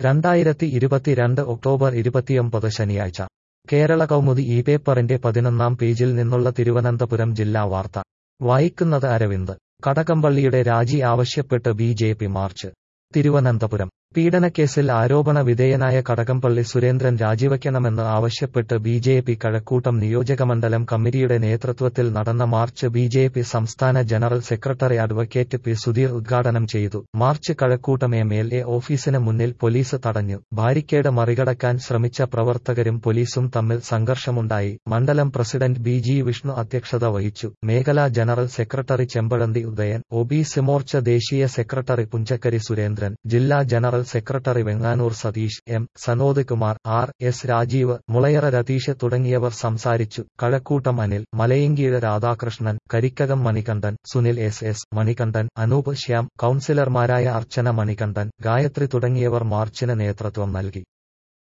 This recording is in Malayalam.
രണ്ടായിരത്തി ഇരുപത്തിരണ്ട് ഒക്ടോബർ ഇരുപത്തിയൊമ്പത് ശനിയാഴ്ച കേരള കൗമുദി ഈ പേപ്പറിന്റെ പതിനൊന്നാം പേജിൽ നിന്നുള്ള തിരുവനന്തപുരം ജില്ലാ വാർത്ത വായിക്കുന്നത് അരവിന്ദ് കടകംപള്ളിയുടെ രാജി ആവശ്യപ്പെട്ട് B J P march Thiruvananthapuram പീഡനക്കേസിൽ ആരോപണ വിധേയനായ കടകംപള്ളി സുരേന്ദ്രൻ രാജിവയ്ക്കണമെന്ന് ആവശ്യപ്പെട്ട് ബി ജെ പി കഴക്കൂട്ടം നിയോജകമണ്ഡലം കമ്മിറ്റിയുടെ നേതൃത്വത്തിൽ നടന്ന മാർച്ച് ബി ജെ പി സംസ്ഥാന general secretary advocate P Sudheer ഉദ്ഘാടനം ചെയ്തു march Kazhakkoottam M L A ഓഫീസിന് മുന്നിൽ പോലീസ് തടഞ്ഞു ബാരിക്കേഡ് മറികടക്കാൻ ശ്രമിച്ച പ്രവർത്തകരും പോലീസും തമ്മിൽ സംഘർഷമുണ്ടായി മണ്ഡലം പ്രസിഡന്റ് ബി ജി വിഷ്ണു അധ്യക്ഷത വഹിച്ചു മേഖലാ general secretary Chempazhanthi Udayan O B സിമോർച്ച ദേശീയ സെക്രട്ടറി പുഞ്ചക്കരി സുരേന്ദ്രൻ ജില്ലാ general secretary Venganoor Satheesh M സനോദ് Kumar R S Rajeev മുളയറ Ratheesh തുടങ്ങിയവർ സംസാരിച്ചു കഴക്കൂട്ടം അനിൽ മലയങ്കീഴ് രാധാകൃഷ്ണൻ കരിക്കകം മണികണ്ഠൻ സുനിൽ എസ് എസ് മണികണ്ഠൻ അനൂപ് ശ്യാം കൌൺസിലർമാരായ അർച്ചന മണികണ്ഠൻ ഗായത്രി തുടങ്ങിയവർ മാർച്ചിന് നേതൃത്വം നൽകി